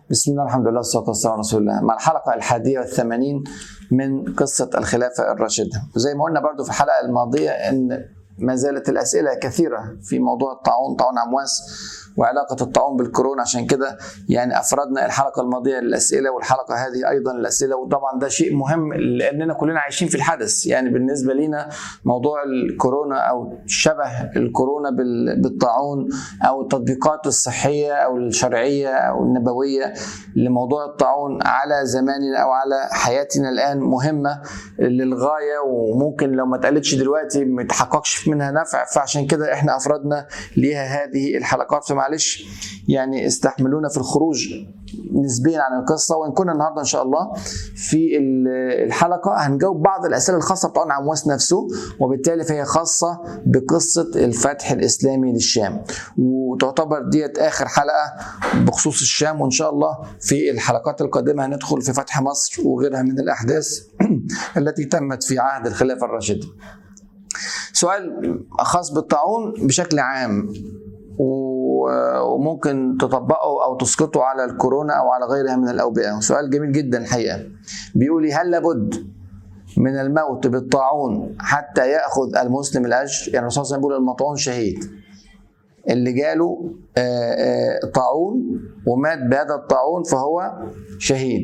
بسم الله الحمد لله والصلاة والسلام على رسول الله مع الحلقة الحادية والثمانين من قصة الخلافة الراشدة زي ما قلنا برضو في الحلقة الماضية أن ما زالت الأسئلة كثيرة في موضوع الطاعون طاعون عمواس وعلاقة الطاعون بالكورونا عشان كده يعني أفردنا الحلقة الماضية للأسئلة والحلقة هذه أيضا للأسئلة وطبعا ده شيء مهم لأننا كلنا عايشين في الحدث يعني بالنسبة لنا موضوع الكورونا أو شبه الكورونا بال- بالطاعون أو التطبيقات الصحية أو الشرعية أو النبوية لموضوع الطاعون على زماننا أو على حياتنا الآن مهمة للغاية وممكن لو ما اتقالتش دلوقتي ما يتحققش منها نفع فعشان كده احنا أفردنا ليها هذه الحلقات فمعلش يعني استحملونا في الخروج نسبيا عن القصة وإن كنا النهاردة إن شاء الله في ال- الحلقة هنجاوب بعض الأسئلة الخاصة بطاعون عمواس نفسه وبالتالي فهي خاصة بقصة الفتح الإسلامي للشام وتعتبر ديت آخر حلقة بخصوص الشام وإن شاء الله في الحلقات القادمة هندخل في فتح مصر وغيرها من الأحداث التي تمت في عهد الخلافة الراشدة سؤال خاص بالطاعون بشكل عام و- وممكن تطبقه او تسقطه على الكورونا او على غيرها من الاوبئه سؤال جميل جدا الحقيقه بيقول لي هل لابد من الموت بالطاعون حتى ياخذ المسلم الاجر يعني الرسول صلى الله عليه وسلم بيقول المطعون شهيد اللي جاله آه، آه، طاعون ومات بهذا الطاعون فهو شهيد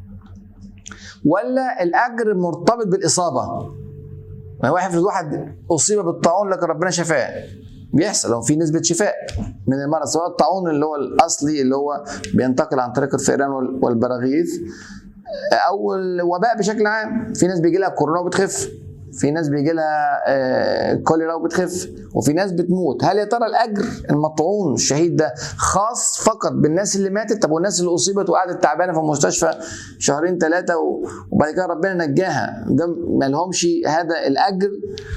ولا الاجر مرتبط بالاصابه ما هو واحد في واحد اصيب بالطاعون لكن ربنا شفاه بيحصل هو في نسبه شفاء من المرض سواء الطاعون اللي هو الاصلي اللي هو بينتقل عن طريق الفئران وال- والبراغيث او الوباء بشكل عام في ناس بيجي لها كورونا وبتخف في ناس بيجي لها آه، كوليرا وبتخف وفي ناس بتموت هل يا ترى الاجر المطعون الشهيد ده خاص فقط بالناس اللي ماتت طب والناس اللي اصيبت وقعدت تعبانه في المستشفى شهرين ثلاثه وبعد كده ربنا نجاها ده ما لهمش هذا الاجر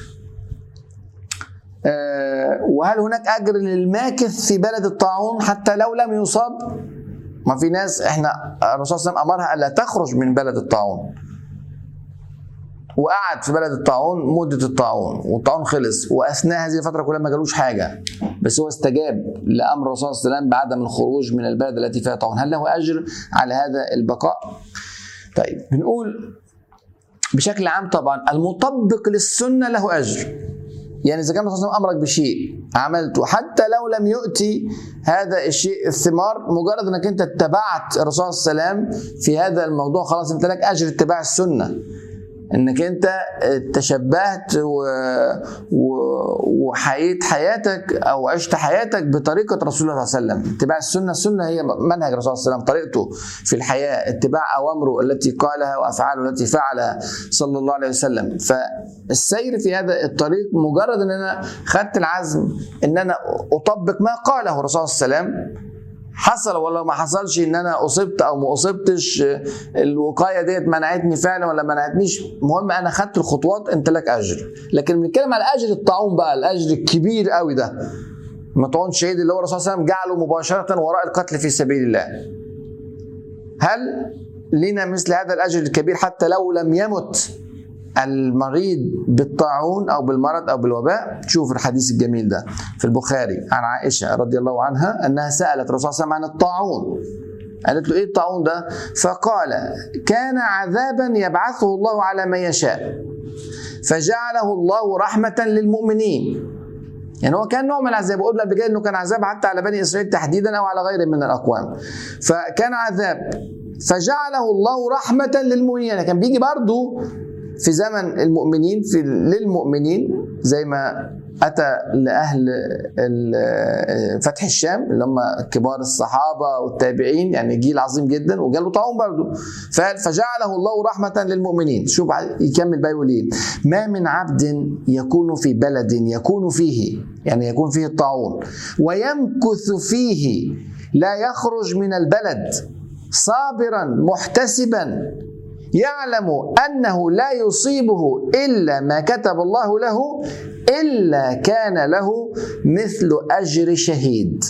آه، وهل هناك اجر للماكث في بلد الطاعون حتى لو لم يصاب ما في ناس احنا الرسول صلى الله عليه وسلم امرها الا تخرج من بلد الطاعون وقعد في بلد الطاعون مده الطاعون والطاعون خلص واثناء هذه الفتره كلها ما جالوش حاجه بس هو استجاب لامر الرسول صلى الله عليه وسلم بعدم الخروج من البلد التي فيها طاعون هل له اجر على هذا البقاء؟ طيب بنقول بشكل عام طبعا المطبق للسنه له اجر يعني اذا كان الرسول صلى الله عليه وسلم امرك بشيء عملته حتى لو لم يؤتي هذا الشيء الثمار مجرد انك انت اتبعت الرسول صلى الله عليه وسلم في هذا الموضوع خلاص انت لك اجر اتباع السنه انك انت تشبهت و... و... وحييت حياتك او عشت حياتك بطريقه رسول الله صلى الله عليه وسلم اتباع السنه السنه هي منهج الرسول صلى الله عليه وسلم طريقته في الحياه اتباع اوامره التي قالها وافعاله التي فعلها صلى الله عليه وسلم فالسير في هذا الطريق مجرد ان انا خدت العزم ان انا اطبق ما قاله الرسول صلى الله عليه وسلم حصل ولا ما حصلش ان انا اصبت او ما اصبتش الوقايه ديت منعتني فعلا ولا ما منعتنيش المهم انا خدت الخطوات انت لك اجر لكن بنتكلم على اجر الطاعون بقى الاجر الكبير قوي ده مطعون شهيد اللي هو الرسول صلى الله عليه وسلم جعله مباشره وراء القتل في سبيل الله هل لنا مثل هذا الاجر الكبير حتى لو لم يمت المريض بالطاعون او بالمرض او بالوباء شوف الحديث الجميل ده في البخاري عن عائشه رضي الله عنها انها سالت الرسول صلى الله عليه وسلم عن الطاعون قالت له ايه الطاعون ده فقال كان عذابا يبعثه الله على من يشاء فجعله الله رحمه للمؤمنين يعني هو كان نوع من العذاب وقلنا قبل كده انه كان عذاب حتى على بني اسرائيل تحديدا او على غيره من الاقوام فكان عذاب فجعله الله رحمه للمؤمنين يعني كان بيجي برضه في زمن المؤمنين في للمؤمنين زي ما اتى لاهل ال- فتح الشام اللي هم كبار الصحابه والتابعين يعني جيل عظيم جدا وجاله طاعون برضه ف- فجعله الله رحمه للمؤمنين شوف يكمل بقى يقول ايه ما من عبد يكون في بلد يكون فيه يعني يكون فيه الطاعون ويمكث فيه لا يخرج من البلد صابرا محتسبا يعلم انه لا يصيبه الا ما كتب الله له الا كان له مثل اجر شهيد.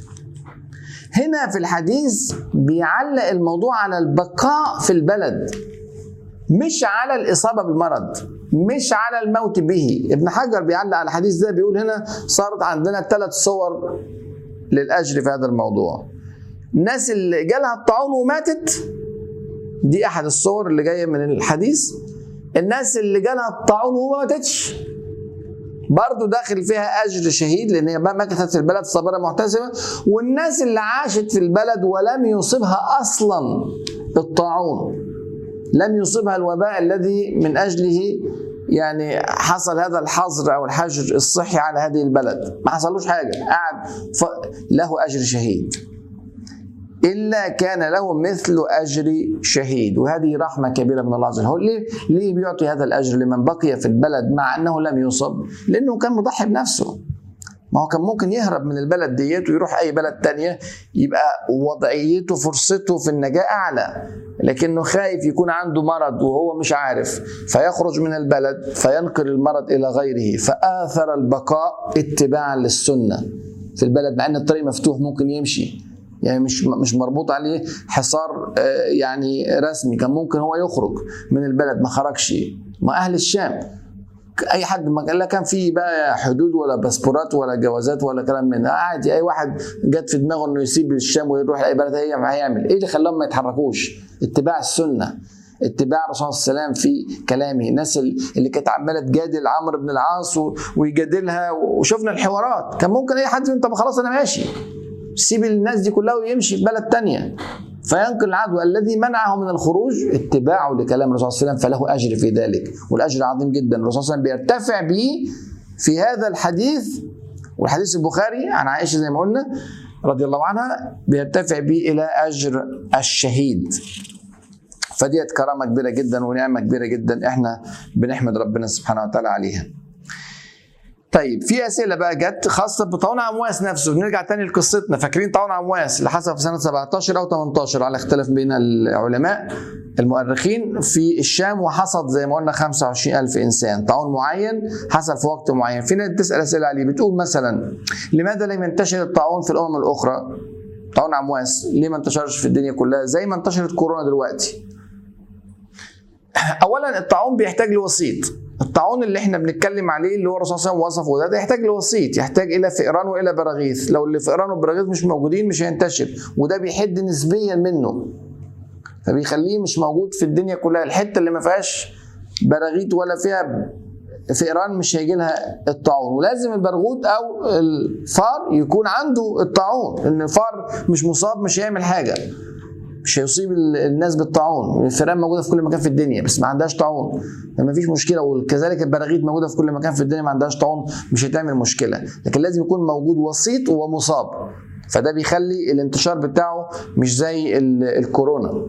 هنا في الحديث بيعلق الموضوع على البقاء في البلد مش على الاصابه بالمرض مش على الموت به ابن حجر بيعلق على الحديث ده بيقول هنا صارت عندنا ثلاث صور للاجر في هذا الموضوع الناس اللي جالها الطاعون وماتت دي احد الصور اللي جايه من الحديث الناس اللي جالها الطاعون وما ماتتش برضه داخل فيها اجر شهيد لان هي مكثت في البلد صابره محتسبه والناس اللي عاشت في البلد ولم يصيبها اصلا الطاعون لم يصيبها الوباء الذي من اجله يعني حصل هذا الحظر او الحجر الصحي على هذه البلد ما حصلوش حاجه قعد ف... له اجر شهيد الا كان له مثل اجر شهيد وهذه رحمه كبيره من الله عز وجل ليه ليه بيعطي هذا الاجر لمن بقي في البلد مع انه لم يصب لانه كان مضحي بنفسه ما هو كان ممكن يهرب من البلد ديت ويروح اي بلد تانية يبقى وضعيته فرصته في النجاة اعلى لكنه خايف يكون عنده مرض وهو مش عارف فيخرج من البلد فينقل المرض الى غيره فاثر البقاء اتباعا للسنه في البلد مع ان الطريق مفتوح ممكن يمشي يعني مش مش مربوط عليه حصار يعني رسمي كان ممكن هو يخرج من البلد ما خرجش ما اهل الشام اي حد ما لا كان في بقى حدود ولا باسبورات ولا جوازات ولا كلام من ده عادي اي واحد جت في دماغه انه يسيب الشام ويروح لاي بلد هي هيعمل ايه اللي خلاهم ما يتحركوش اتباع السنه اتباع الرسول صلى الله عليه وسلم في كلامه الناس اللي كانت عماله تجادل عمرو بن العاص ويجادلها وشفنا الحوارات كان ممكن اي حد طب خلاص انا ماشي سيب الناس دي كلها ويمشي في بلد تانية فينقل العدو الذي منعه من الخروج اتباعه لكلام الرسول صلى الله عليه وسلم فله اجر في ذلك والاجر عظيم جدا الرسول صلى الله عليه وسلم بيرتفع به في هذا الحديث والحديث البخاري عن عائشه زي ما قلنا رضي الله عنها بيرتفع به الى اجر الشهيد فديت كرامه كبيره جدا ونعمه كبيره جدا احنا بنحمد ربنا سبحانه وتعالى عليها طيب في اسئله بقى جت خاصه بطاعون عمواس نفسه نرجع تاني لقصتنا فاكرين طاعون عمواس اللي حصل في سنه 17 او 18 على اختلاف بين العلماء المؤرخين في الشام وحصد زي ما قلنا 25000 انسان طاعون معين حصل في وقت معين في ناس بتسال اسئله عليه بتقول مثلا لماذا لم ينتشر الطاعون في الامم الاخرى طاعون عمواس ليه ما انتشرش في الدنيا كلها زي ما انتشرت كورونا دلوقتي اولا الطاعون بيحتاج لوسيط الطاعون اللي احنا بنتكلم عليه اللي هو الرسول صلى الله عليه وسلم وصفه ده, ده يحتاج لوسيط يحتاج الى فئران والى براغيث لو اللي فئران وبراغيث مش موجودين مش هينتشر وده بيحد نسبيا منه فبيخليه مش موجود في الدنيا كلها الحته اللي ما فيهاش براغيث ولا فيها فئران مش هيجي لها الطاعون ولازم البرغوث او الفار يكون عنده الطاعون لان الفار مش مصاب مش هيعمل حاجه مش هيصيب الناس بالطاعون الفئران موجوده في كل مكان في الدنيا بس ما عندهاش طاعون ما فيش مشكله وكذلك البراغيث موجوده في كل مكان في الدنيا ما عندهاش طاعون مش هتعمل مشكله لكن لازم يكون موجود وسيط ومصاب فده بيخلي الانتشار بتاعه مش زي الكورونا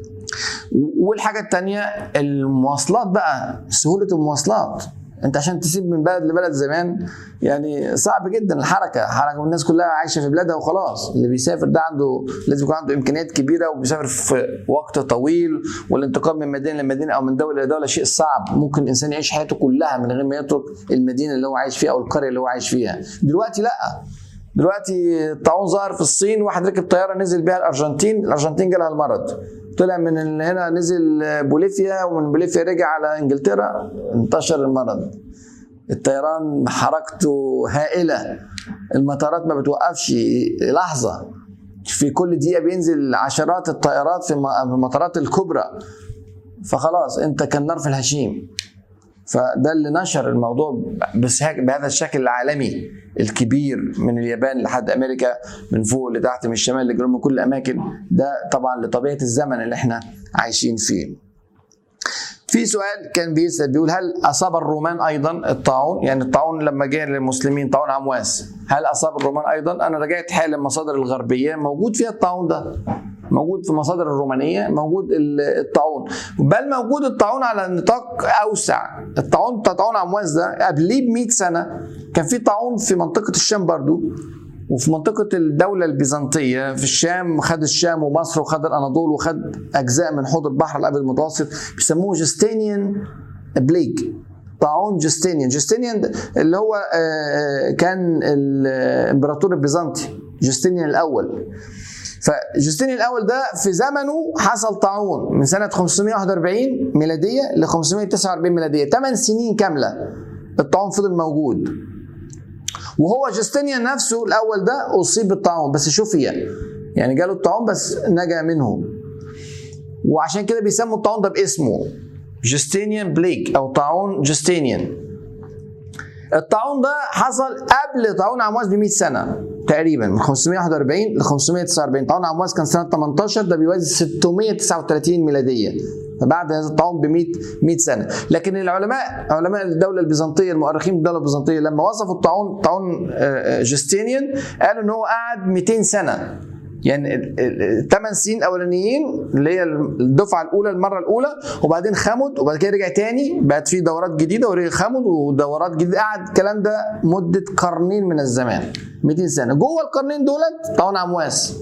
والحاجه الثانيه المواصلات بقى سهوله المواصلات انت عشان تسيب من بلد لبلد زمان يعني صعب جدا الحركه حركه والناس كلها عايشه في بلادها وخلاص اللي بيسافر ده عنده لازم يكون عنده امكانيات كبيره وبيسافر في وقت طويل والانتقال من مدينه لمدينه او من دوله لدوله شيء صعب ممكن الانسان يعيش حياته كلها من غير ما يترك المدينه اللي هو عايش فيها او القريه اللي هو عايش فيها دلوقتي لا دلوقتي الطاعون ظهر في الصين واحد ركب طياره نزل بيها الارجنتين الارجنتين جالها المرض طلع من هنا نزل بوليفيا ومن بوليفيا رجع على انجلترا انتشر المرض الطيران حركته هائله المطارات ما بتوقفش لحظه في كل دقيقه بينزل عشرات الطائرات في المطارات الكبرى فخلاص انت كالنار في الهشيم فده اللي نشر الموضوع بهذا الشكل العالمي الكبير من اليابان لحد امريكا من فوق لتحت من الشمال لجنوب من كل الاماكن ده طبعا لطبيعه الزمن اللي احنا عايشين فيه. في سؤال كان بيسال بيقول هل اصاب الرومان ايضا الطاعون؟ يعني الطاعون لما جاء للمسلمين طاعون عمواس هل اصاب الرومان ايضا؟ انا رجعت حالا المصادر الغربيه موجود فيها الطاعون ده موجود في المصادر الرومانيه موجود الطاعون بل موجود الطاعون على نطاق اوسع الطاعون بتاع طاعون عمواس ده قبليه ب 100 سنه كان في طاعون في منطقه الشام برضو وفي منطقة الدولة البيزنطية في الشام خد الشام ومصر وخد الأناضول وخد أجزاء من حوض البحر الأبيض المتوسط بيسموه جستينيان بليج طاعون جستينيان جستينيان اللي هو كان الامبراطور البيزنطي جستينيان الأول فجستينيان الاول ده في زمنه حصل طاعون من سنه 541 ميلاديه ل 549 ميلاديه 8 سنين كامله الطاعون فضل موجود وهو جستينيان نفسه الاول ده اصيب بالطاعون بس شفي يعني جاله الطاعون بس نجا منه وعشان كده بيسموا الطاعون ده باسمه جستينيان بليك او طاعون جستينيان الطاعون ده حصل قبل طاعون عمواس ب 100 سنه تقريبا من 541 ل 549 طاعون عمواس كان سنه 18 ده بيوازي 639 ميلاديه فبعد هذا الطاعون ب 100 100 سنه لكن العلماء علماء الدوله البيزنطيه المؤرخين الدوله البيزنطيه لما وصفوا الطاعون طاعون جستينيان قالوا ان هو قعد 200 سنه يعني الثمان سنين الاولانيين اللي هي الدفعه الاولى المره الاولى وبعدين خمد وبعد كده رجع تاني بقت في دورات جديده ورجع خمد ودورات جديده قعد الكلام ده مده قرنين من الزمان 200 سنه جوه القرنين دولت طاعون امواس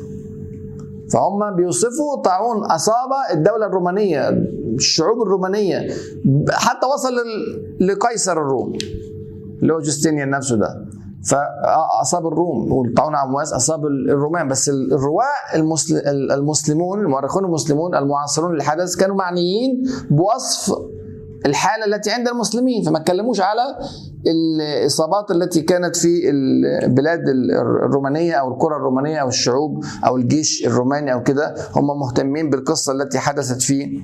فهم بيوصفوا طاعون اصاب الدوله الرومانيه الشعوب الرومانيه حتى وصل لقيصر الروم اللي هو جوستينيان نفسه ده فاصاب الروم والطاعون عمواس اصاب الرومان بس الرواه المسلمون المؤرخون المسلمون المعاصرون للحدث كانوا معنيين بوصف الحاله التي عند المسلمين فما اتكلموش على الاصابات التي كانت في البلاد الرومانيه او القرى الرومانيه او الشعوب او الجيش الروماني او كده هم مهتمين بالقصه التي حدثت في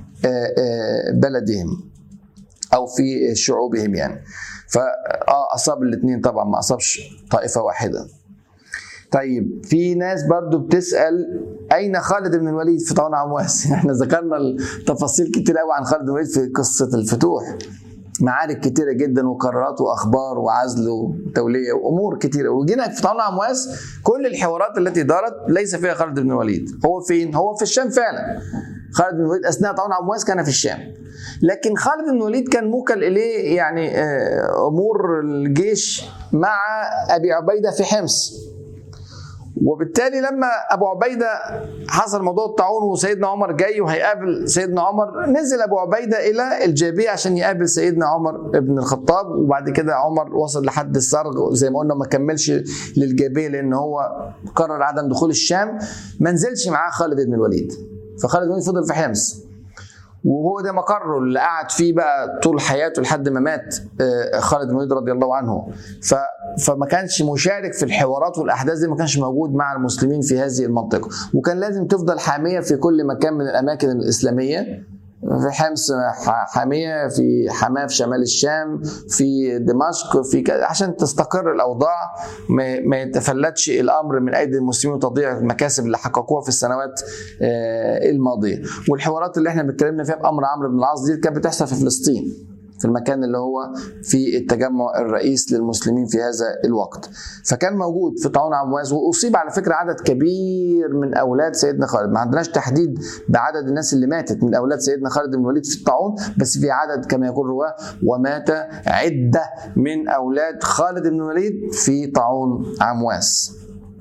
بلدهم او في شعوبهم يعني فاصاب الاثنين طبعا ما اصابش طائفه واحده طيب في ناس برضو بتسال اين خالد بن الوليد في طاعون عمواس احنا ذكرنا التفاصيل كتير قوي عن خالد بن الوليد في قصه الفتوح معارك كتيره جدا وقرارات واخبار وعزل وتوليه وامور كتيره وجينا في طاعون عمواس كل الحوارات التي دارت ليس فيها خالد بن الوليد هو فين هو في الشام فعلا خالد بن الوليد اثناء طاعون عمواس كان في الشام لكن خالد بن الوليد كان موكل اليه يعني امور الجيش مع ابي عبيده في حمص وبالتالي لما ابو عبيده حصل موضوع الطاعون وسيدنا عمر جاي وهيقابل سيدنا عمر نزل ابو عبيده الى الجابيه عشان يقابل سيدنا عمر بن الخطاب وبعد كده عمر وصل لحد السرغ زي ما قلنا ما كملش للجابيه لان هو قرر عدم دخول الشام ما نزلش معاه خالد بن الوليد فخالد بن الوليد فضل في حمص وهو ده مقره اللي قعد فيه بقى طول حياته لحد ما مات خالد بن الوليد رضي الله عنه ف فما كانش مشارك في الحوارات والاحداث دي ما كانش موجود مع المسلمين في هذه المنطقه وكان لازم تفضل حاميه في كل مكان من الاماكن الاسلاميه في حمص حاميه في حماه في شمال الشام في دمشق في كذا عشان تستقر الاوضاع ما يتفلتش الامر من ايدي المسلمين وتضيع المكاسب اللي حققوها في السنوات الماضيه والحوارات اللي احنا بنتكلمنا فيها بامر عمرو بن العاص دي كانت بتحصل في فلسطين في المكان اللي هو في التجمع الرئيس للمسلمين في هذا الوقت فكان موجود في طاعون عمواس واصيب على فكره عدد كبير من اولاد سيدنا خالد ما عندناش تحديد بعدد الناس اللي ماتت من اولاد سيدنا خالد بن الوليد في الطاعون بس في عدد كما يقول رواه ومات عده من اولاد خالد بن الوليد في طاعون عمواس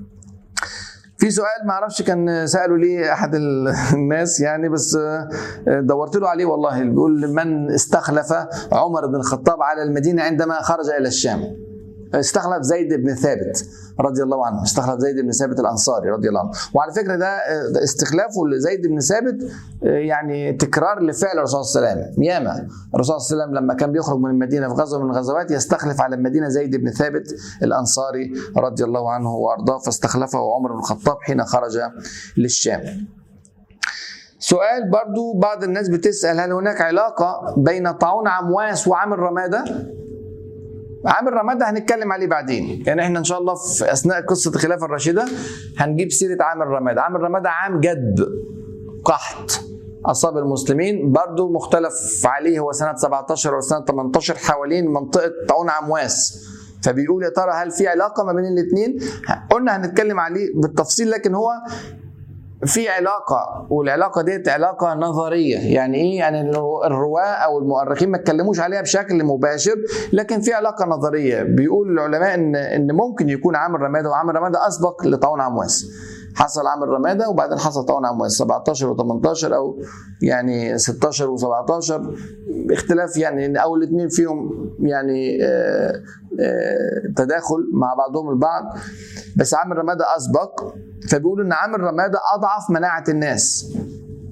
في سؤال ما اعرفش كان ساله ليه احد الناس يعني بس دورت له عليه والله بيقول من استخلف عمر بن الخطاب على المدينه عندما خرج الى الشام استخلف زيد بن ثابت رضي الله عنه استخلف زيد بن ثابت الانصاري رضي الله عنه وعلى فكره ده استخلافه لزيد بن ثابت يعني تكرار لفعل الرسول صلى الله عليه وسلم ياما الرسول صلى الله عليه وسلم لما كان بيخرج من المدينه في غزوه من الغزوات يستخلف على المدينه زيد بن ثابت الانصاري رضي الله عنه وارضاه فاستخلفه عمر بن الخطاب حين خرج للشام سؤال برضو بعض الناس بتسأل هل هناك علاقة بين طاعون عمواس وعام الرمادة عامل رمادة هنتكلم عليه بعدين يعني احنا ان شاء الله في اثناء قصه الخلافه الراشده هنجيب سيره عام الرمادة عام الرمادة عام جد قحط اصاب المسلمين برضو مختلف عليه هو سنه 17 وسنه 18 حوالين منطقه طاعون عمواس فبيقول يا ترى هل في علاقه ما بين الاثنين قلنا هنتكلم عليه بالتفصيل لكن هو في علاقة والعلاقة ديت علاقة نظرية يعني ايه يعني الرواة او المؤرخين ما اتكلموش عليها بشكل مباشر لكن في علاقة نظرية بيقول العلماء ان ان ممكن يكون عام الرمادة وعام الرمادة اسبق لطاعون عمواس حصل عام الرمادة وبعدين حصل طاعون عمواس 17 و18 او يعني 16 و17 اختلاف يعني او الاثنين فيهم يعني آآ آآ تداخل مع بعضهم البعض بس عام الرمادة اسبق فبيقولوا ان عام الرمادة اضعف مناعة الناس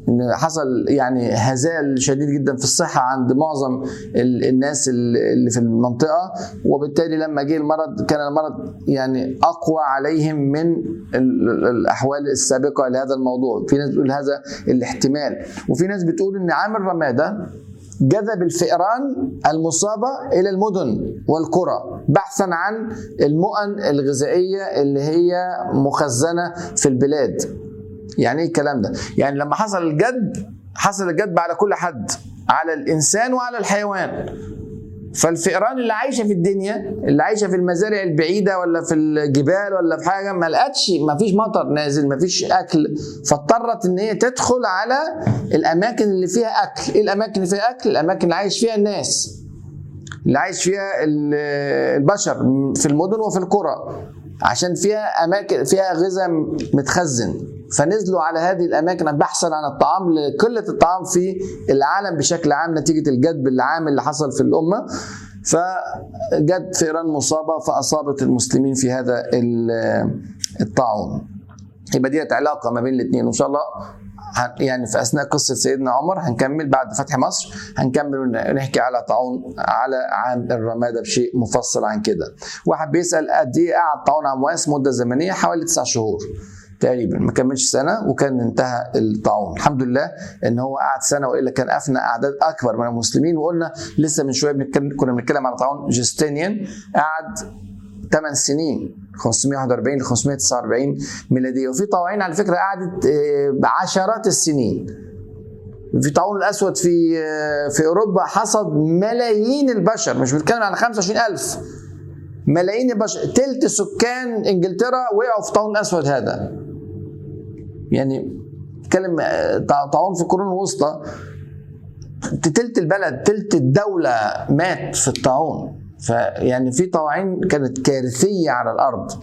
ان حصل يعني هزال شديد جدا في الصحه عند معظم ال- الناس ال- اللي في المنطقه وبالتالي لما جه المرض كان المرض يعني اقوى عليهم من ال- ال- الاحوال السابقه لهذا الموضوع في ناس بتقول هذا الاحتمال وفي ناس بتقول ان عامل رماده جذب الفئران المصابة إلى المدن والقرى بحثا عن المؤن الغذائية اللي هي مخزنة في البلاد يعني ايه الكلام ده يعني لما حصل الجد حصل الجدب على كل حد على الإنسان وعلى الحيوان فالفئران اللي عايشه في الدنيا اللي عايشه في المزارع البعيده ولا في الجبال ولا في حاجه ما لقتش ما فيش مطر نازل ما فيش اكل فاضطرت ان هي تدخل على الاماكن اللي فيها اكل ايه الاماكن اللي فيها اكل الاماكن اللي عايش فيها الناس اللي عايش فيها ال- البشر في المدن وفي القرى عشان فيها اماكن فيها غذاء متخزن فنزلوا على هذه الاماكن بحثا عن الطعام لقله الطعام في العالم بشكل عام نتيجه الجدب العام اللي حصل في الامه فجت فئران مصابه فاصابت المسلمين في هذا ال- الطاعون يبقى ديت علاقه ما بين الاثنين وان شاء الله هن- يعني في اثناء قصه سيدنا عمر هنكمل بعد فتح مصر هنكمل ونحكي على طاعون على عام الرماده بشيء مفصل عن كده. واحد بيسال قد ايه قعد طاعون عمواس مده زمنيه حوالي تسع شهور تقريبا ما كملش سنه وكان انتهى الطاعون الحمد لله ان هو قعد سنه والا كان افنى اعداد اكبر من المسلمين وقلنا لسه من شويه بنتكلم كنا بنتكلم على طاعون جستينيان قعد 8 سنين 541 ل 549 ميلاديه وفي طواعين على فكره قعدت آه، بعشرات السنين في طاعون الاسود في آه، في اوروبا حصد ملايين البشر مش بنتكلم عن 25000 ملايين البشر تلت سكان انجلترا وقعوا في طاعون الاسود هذا يعني نتكلم آه، طا- طاعون في القرون الوسطى تلت البلد تلت الدولة مات في الطاعون فيعني في طواعين كانت كارثية على الأرض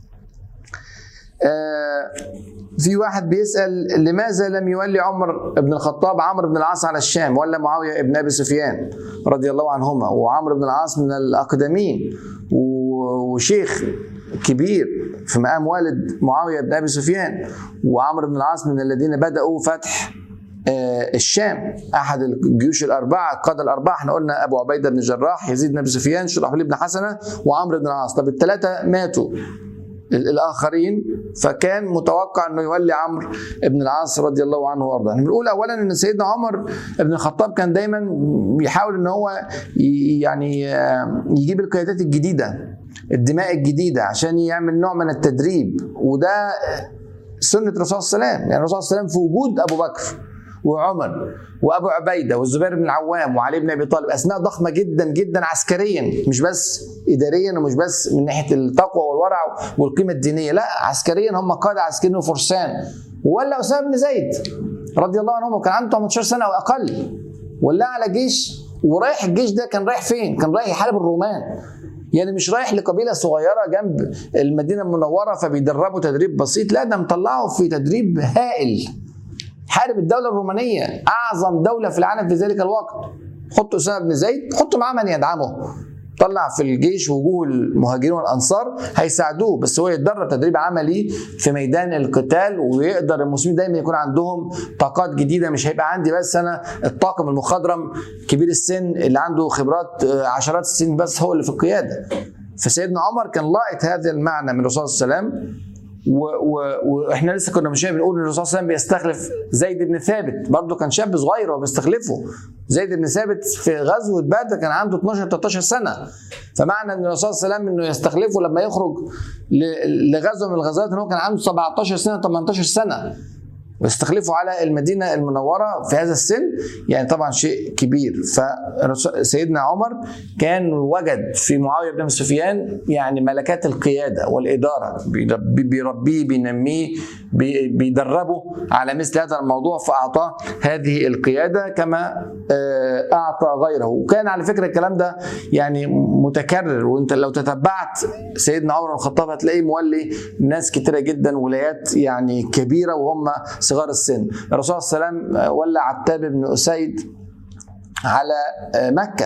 آه، في واحد بيسأل لماذا لم يولي عمر بن الخطاب عمرو بن العاص على الشام ولا معاوية بن أبي سفيان رضي الله عنهما وعمرو بن العاص من الأقدمين و- وشيخ كبير في مقام والد معاوية بن أبي سفيان وعمرو بن العاص من الذين بدأوا فتح آه، الشام احد الجيوش الاربعه القاده الاربعه احنا قلنا ابو عبيده بن الجراح يزيد بن ابي سفيان شرحبيل بن حسنه وعمرو بن العاص طب الثلاثه ماتوا ال- الاخرين فكان متوقع انه يولي عمرو بن العاص رضي الله عنه وارضاه احنا بنقول اولا ان سيدنا عمر بن الخطاب كان دايما بيحاول ان هو ي- يعني آه، يجيب القيادات الجديده الدماء الجديده عشان يعمل نوع من التدريب وده سنه الرسول صلى الله عليه وسلم يعني الرسول صلى الله عليه وسلم في وجود ابو بكر وعمر وابو عبيده والزبير بن العوام وعلي بن ابي طالب اسماء ضخمه جدا جدا عسكريا مش بس اداريا ومش بس من ناحيه التقوى والورع والقيمه الدينيه لا عسكريا هم قاده عسكريين وفرسان ولا اسامه بن زيد رضي الله عنهم وكان عنده 18 سنه واقل ولا على جيش ورايح الجيش ده كان رايح فين؟ كان رايح يحارب الرومان يعني مش رايح لقبيله صغيره جنب المدينه المنوره فبيدربوا تدريب بسيط لا ده مطلعه في تدريب هائل حارب الدوله الرومانيه اعظم دوله في العالم في ذلك الوقت حط اسامه بن زيد حط معاه من يدعمه طلع في الجيش وجوه المهاجرين والانصار هيساعدوه بس هو يتدرب تدريب عملي في ميدان القتال ويقدر المسلمين دايما يكون عندهم طاقات جديده مش هيبقى عندي بس انا الطاقم المخضرم كبير السن اللي عنده خبرات آه، عشرات السنين بس هو اللي في القياده فسيدنا عمر كان لاقط هذا المعنى من الرسول صلى الله عليه وسلم و- و- واحنا لسه كنا من شويه بنقول ان الرسول صلى الله عليه وسلم بيستخلف زيد بن ثابت برضه كان شاب صغير وهو بيستخلفه زيد بن ثابت في غزوه بدر كان عنده 12 13 سنه فمعنى ان الرسول صلى الله عليه وسلم انه يستخلفه لما يخرج ل- لغزوه من الغزوات ان هو كان عنده 17 سنه 18 سنه ويستخلفوا على المدينة المنورة في هذا السن يعني طبعا شيء كبير فسيدنا عمر كان وجد في معاوية بن أبي سفيان يعني ملكات القيادة والإدارة بيربي- بيربيه بينميه بي- بيدربه على مثل هذا الموضوع فأعطاه هذه القيادة كما آه، أعطى غيره وكان على فكرة الكلام ده يعني متكرر وانت لو تتبعت سيدنا عمر بن الخطاب هتلاقيه مولي ناس كتيرة جدا ولايات يعني كبيرة وهم صغار السن الرسول صلى الله عليه وسلم ولى عتاب بن أسيد على مكة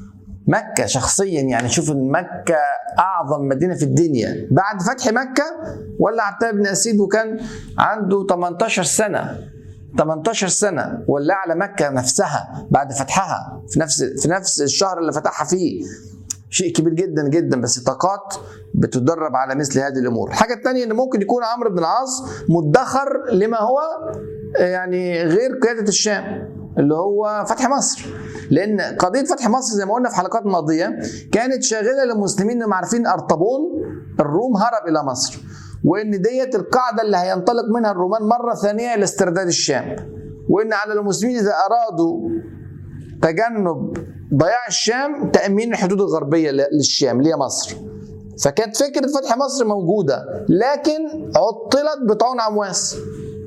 مكة شخصيا يعني شوف إن مكة أعظم مدينة في الدنيا بعد فتح مكة ولا عتاب بن أسيد وكان عنده 18 سنة 18 سنه ولا على مكه نفسها بعد فتحها في نفس في نفس الشهر اللي فتحها فيه شيء كبير جدا جدا بس طاقات بتدرب على مثل هذه الامور الحاجه الثانيه ان ممكن يكون عمرو بن العاص مدخر لما هو يعني غير قياده الشام اللي هو فتح مصر لان قضيه فتح مصر زي ما قلنا في حلقات ماضيه كانت شاغله للمسلمين انهم عارفين ارطبون الروم هرب الى مصر وان ديت القاعده اللي هينطلق منها الرومان مره ثانيه لاسترداد الشام وان على المسلمين اذا ارادوا تجنب ضياع الشام تامين الحدود الغربيه للشام اللي هي مصر فكانت فكره فتح مصر موجوده لكن عطلت بطاعون عمواس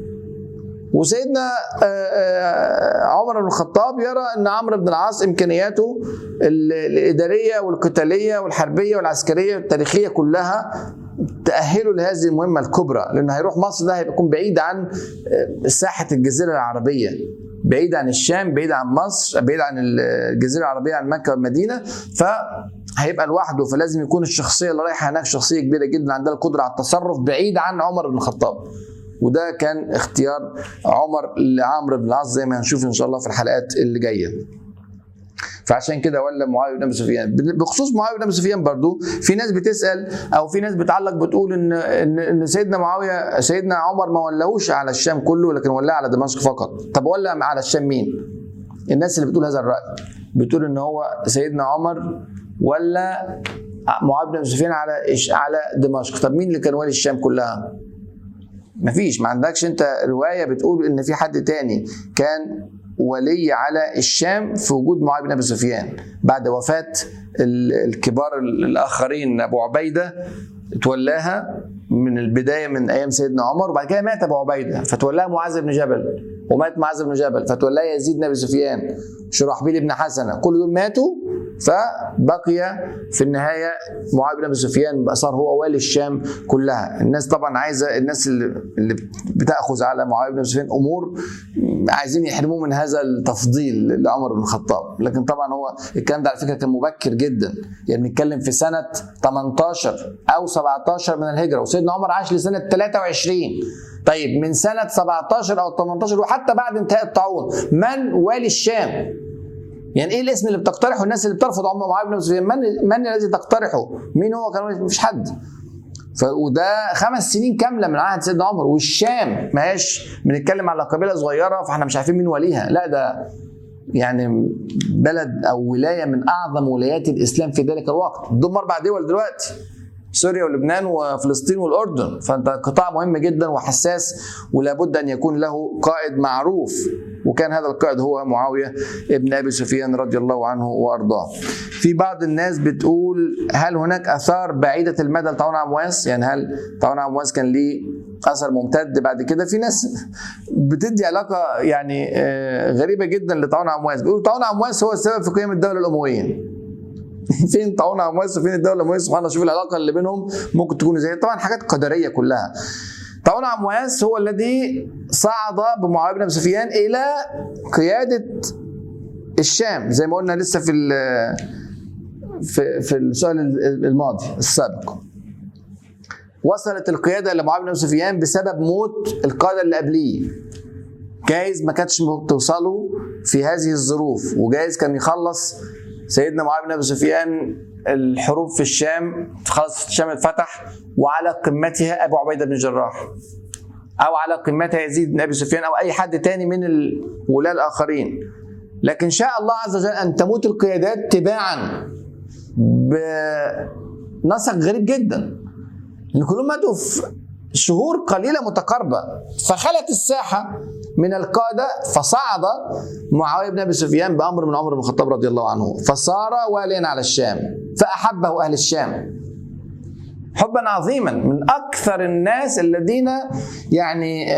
وسيدنا عمر بن الخطاب يرى ان عمرو بن العاص امكانياته الاداريه والقتاليه والحربيه والعسكريه والتاريخيه كلها تأهله لهذه المهمة الكبرى لأنه هيروح مصر ده هيكون بعيد عن ساحة الجزيرة العربية بعيد عن الشام بعيد عن مصر بعيد عن الجزيرة العربية عن مكة والمدينة فهيبقى لوحده فلازم يكون الشخصية اللي رايحة هناك شخصية كبيرة جدا عندها القدرة على التصرف بعيد عن عمر بن الخطاب وده كان اختيار عمر لعمرو بن العاص زي ما هنشوف ان شاء الله في الحلقات اللي جايه فعشان كده ولا معاويه بن ابي سفيان بخصوص معاويه بن ابي سفيان برضو في ناس بتسال او في ناس بتعلق بتقول ان ان, إن سيدنا معاويه سيدنا عمر ما ولاهوش على الشام كله لكن ولاه على دمشق فقط طب ولا على الشام مين الناس اللي بتقول هذا الراي بتقول ان هو سيدنا عمر ولا معاويه بن ابي سفيان على على دمشق طب مين اللي كان والي الشام كلها مفيش ما عندكش انت روايه بتقول ان في حد تاني كان ولي على الشام في وجود معاويه بن ابي سفيان بعد وفاه الكبار الاخرين ابو عبيده تولاها من البدايه من ايام سيدنا عمر وبعد كده مات ابو عبيده فتولاها معاذ بن جبل ومات معاذ بن جبل فتولاها يزيد بن ابي سفيان شرحبيل بن حسنه كل دول ماتوا فبقي في النهايه معاويه بن ابي سفيان صار هو والي الشام كلها الناس طبعا عايزه الناس اللي بتاخذ على معاويه بن ابي سفيان امور عايزين يحرموه من هذا التفضيل لعمر بن الخطاب لكن طبعا هو الكلام ده على فكره كان مبكر جدا يعني بنتكلم في سنه 18 او 17 من الهجره وسيدنا عمر عاش لسنه 23 طيب من سنه 17 او 18 وحتى بعد انتهاء الطاعون من والي الشام يعني ايه الاسم اللي بتقترحه الناس اللي بترفض عمر معاويه بن ابي سفيان من من الذي تقترحه؟ مين هو كان مفيش حد. ف وده خمس سنين كامله من عهد سيدنا عمر والشام ما هياش بنتكلم على قبيله صغيره فاحنا مش عارفين مين وليها لا ده يعني بلد او ولايه من اعظم ولايات الاسلام في ذلك الوقت ضم اربع دول دلوقتي سوريا ولبنان وفلسطين والاردن فانت قطاع مهم جدا وحساس ولابد ان يكون له قائد معروف وكان هذا القائد هو معاويه ابن ابي سفيان رضي الله عنه وارضاه. في بعض الناس بتقول هل هناك اثار بعيده المدى لطاعون عمواس؟ يعني هل طاعون عمواس كان ليه اثر ممتد بعد كده؟ في ناس بتدي علاقه يعني غريبه جدا لطاعون عمواس، بيقولوا طاعون عمواس هو السبب في قيام الدوله الامويه. فين طاعون عمواس وفين الدوله الامويه سبحان الله شوف العلاقه اللي بينهم ممكن تكون زي طبعا حاجات قدريه كلها طاعون عمواس هو الذي صعد بمعاويه بن ابي سفيان الى قياده الشام زي ما قلنا لسه في في في السؤال الماضي السابق وصلت القياده لمعاويه بن ابي سفيان بسبب موت القاده اللي قبليه جايز ما كانتش توصله في هذه الظروف وجايز كان يخلص سيدنا معاويه بن ابي سفيان الحروب في الشام خلاص الشام اتفتح وعلى قمتها ابو عبيده بن الجراح او على قمتها يزيد بن ابي سفيان او اي حد تاني من الولاة الاخرين لكن شاء الله عز وجل ان تموت القيادات تباعا بنسق غريب جدا لان كلهم ماتوا في شهور قليلة متقاربة فخلت الساحة من القادة فصعد معاوية بن أبي سفيان بأمر من عمر بن الخطاب رضي الله عنه فصار واليا على الشام فأحبه أهل الشام حبا عظيما من أكثر الناس الذين يعني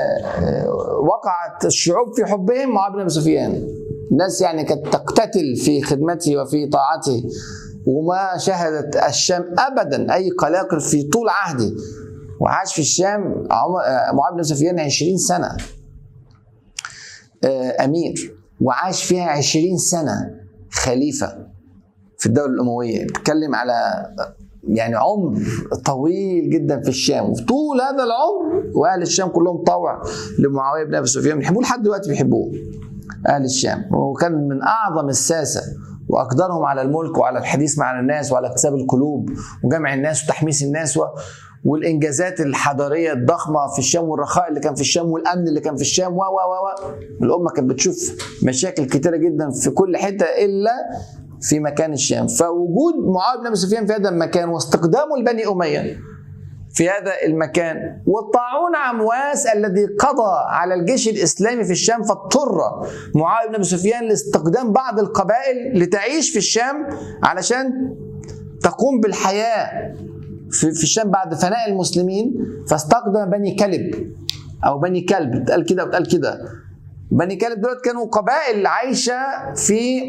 وقعت الشعوب في حبهم معاوية بن أبي سفيان الناس يعني كانت تقتتل في خدمته وفي طاعته وما شهدت الشام ابدا اي قلاقل في طول عهده وعاش في الشام معاويه بن سفيان 20 سنه امير وعاش فيها 20 سنه خليفه في الدوله الامويه بتتكلم على يعني عمر طويل جدا في الشام وطول هذا العمر واهل الشام كلهم طوع لمعاويه بن ابي سفيان بيحبوه لحد دلوقتي بيحبوه اهل الشام وكان من اعظم الساسه واقدرهم على الملك وعلى الحديث مع الناس وعلى اكتساب القلوب وجمع الناس وتحميس الناس و... والانجازات الحضاريه الضخمه في الشام والرخاء اللي كان في الشام والامن اللي كان في الشام و و و الامه كانت بتشوف مشاكل كتيره جدا في كل حته الا في مكان الشام فوجود معاويه بن ابي سفيان في هذا المكان واستقدامه لبني اميه في هذا المكان والطاعون عمواس الذي قضى على الجيش الاسلامي في الشام فاضطر معاويه بن ابي سفيان لاستقدام بعض القبائل لتعيش في الشام علشان تقوم بالحياه في, في الشام بعد فناء المسلمين فاستقدم بني كلب او بني كلب اتقال كده واتقال كده بني كلب دول كانوا قبائل عايشه في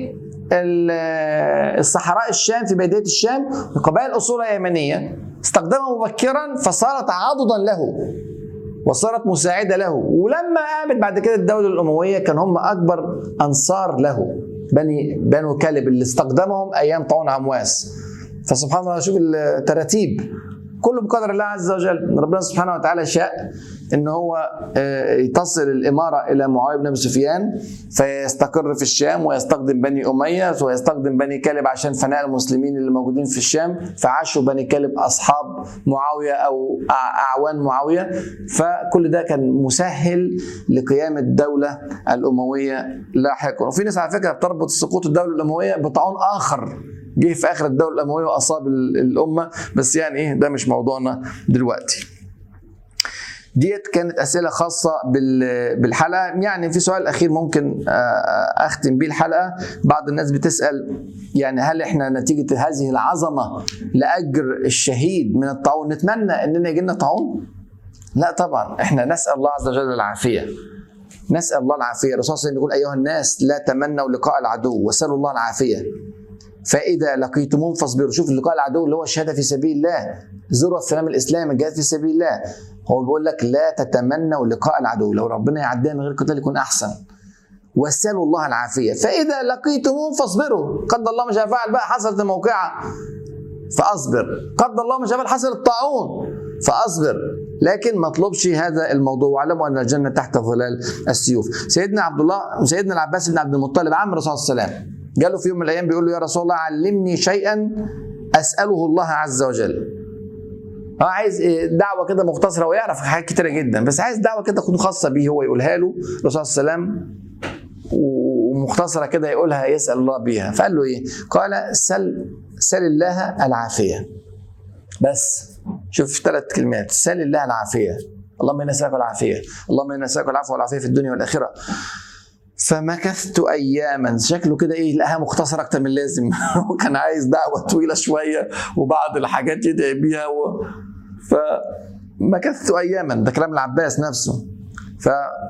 الصحراء الشام في باديه الشام قبائل اصولها يمنيه استخدمها مبكرا فصارت عضدا له وصارت مساعده له ولما قامت بعد كده الدوله الامويه كان هم اكبر انصار له بني بنو كلب اللي استخدمهم ايام طاعون عمواس فسبحان الله شوف التراتيب كله بقدر الله عز وجل ربنا سبحانه وتعالى شاء ان هو تصل الاماره الى معاويه بن ابي سفيان فيستقر في الشام ويستخدم بني اميه ويستخدم بني كلب عشان فناء المسلمين اللي موجودين في الشام فعاشوا بني كلب اصحاب معاويه او اعوان معاويه فكل ده كان مسهل لقيام الدوله الامويه لاحقا وفي ناس على فكره بتربط سقوط الدوله الامويه بطاعون اخر جه في اخر الدوله الامويه واصاب الامه بس يعني ايه ده مش موضوعنا دلوقتي ديت كانت اسئله خاصه بالحلقه يعني في سؤال اخير ممكن اختم بيه الحلقه بعض الناس بتسال يعني هل احنا نتيجه هذه العظمه لاجر الشهيد من الطاعون نتمنى اننا يجي لنا طاعون لا طبعا احنا نسال الله عز وجل العافيه نسال الله العافيه الرسول صلى الله عليه وسلم يقول ايها الناس لا تمنوا لقاء العدو وسالوا الله العافيه فاذا لقيتموهم فاصبروا شوف اللقاء العدو اللي هو الشهاده في سبيل الله ذروه سلام الاسلام الجهاد في سبيل الله هو بيقول لك لا تتمنوا لقاء العدو لو ربنا يعديها من غير قتال يكون احسن واسالوا الله العافيه فاذا لقيتموهم فاصبروا قدر الله ما شاء فعل بقى حصلت الموقعه فاصبر قدر الله ما شاء فعل حصل الطاعون فاصبر لكن ما اطلبش هذا الموضوع واعلموا ان الجنه تحت ظلال السيوف سيدنا عبد الله سيدنا العباس بن عبد المطلب عم الرسول صلى الله عليه وسلم جاله في يوم من الايام بيقول له يا رسول الله علمني شيئا اساله الله عز وجل هو عايز دعوه كده مختصره ويعرف حاجات كتيره جدا بس عايز دعوه كده تكون خاصه بيه هو يقولها له الرسول صلى الله عليه وسلم ومختصره كده يقولها يسال الله بيها فقال له ايه؟ قال سل سل الله العافيه بس شوف ثلاث كلمات سل الله العافيه اللهم انا نسالك العافيه اللهم انا نسالك العفو والعافيه في الدنيا والاخره فمكثت اياما شكله كده ايه لقاها مختصر اكتر من اللازم وكان عايز دعوه طويله شويه وبعض الحاجات يدعي بيها و... فمكثت اياما ده كلام العباس نفسه ف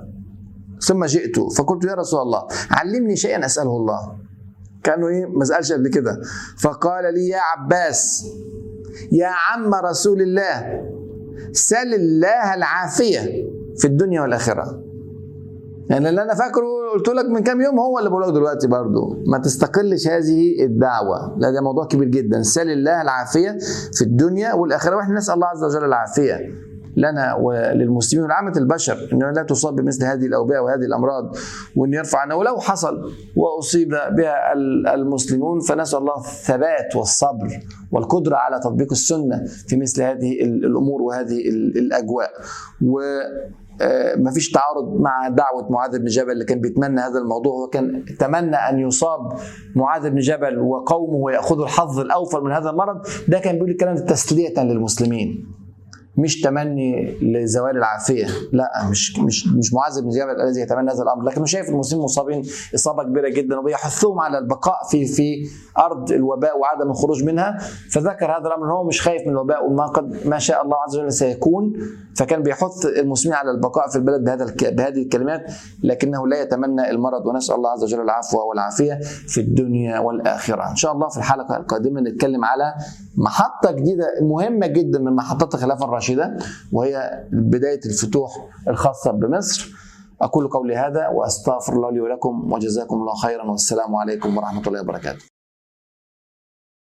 ثم جئت فقلت يا رسول الله علمني شيئا اساله الله كانه ايه ما سالش قبل كده فقال لي يا عباس يا عم رسول الله سل الله العافيه في الدنيا والاخره يعني اللي انا فاكره قلت لك من كام يوم هو اللي بقوله دلوقتي برضو ما تستقلش هذه الدعوه لا ده موضوع كبير جدا سال الله العافيه في الدنيا والاخره واحنا نسال الله عز وجل العافيه لنا وللمسلمين ولعامة البشر انه لا تصاب بمثل هذه الاوبئه وهذه الامراض وان يرفع عنا ولو حصل واصيب بها المسلمون فنسال الله الثبات والصبر والقدره على تطبيق السنه في مثل هذه الامور وهذه الاجواء و ما فيش تعارض مع دعوة معاذ بن جبل اللي كان بيتمنى هذا الموضوع وكان تمنى أن يصاب معاذ بن جبل وقومه ويأخذوا الحظ الأوفر من هذا المرض ده كان بيقول الكلام تسلية للمسلمين مش تمني لزوال العافيه لا مش مش مش معاذ بن جبل الذي يتمنى هذا الامر لكنه شايف المسلمين مصابين اصابه كبيره جدا وبيحثهم على البقاء في في ارض الوباء وعدم الخروج منها فذكر هذا الامر هو مش خايف من الوباء وما قد ما شاء الله عز وجل سيكون فكان بيحث المسلمين على البقاء في البلد بهذا بهذه الكلمات لكنه لا يتمنى المرض ونسال الله عز وجل العفو والعافيه في الدنيا والاخره ان شاء الله في الحلقه القادمه نتكلم على محطه جديده مهمه جدا من محطات الخلافه الراشده وهي بدايه الفتوح الخاصه بمصر اقول قولي هذا واستغفر الله لي ولكم وجزاكم الله خيرا والسلام عليكم ورحمه الله وبركاته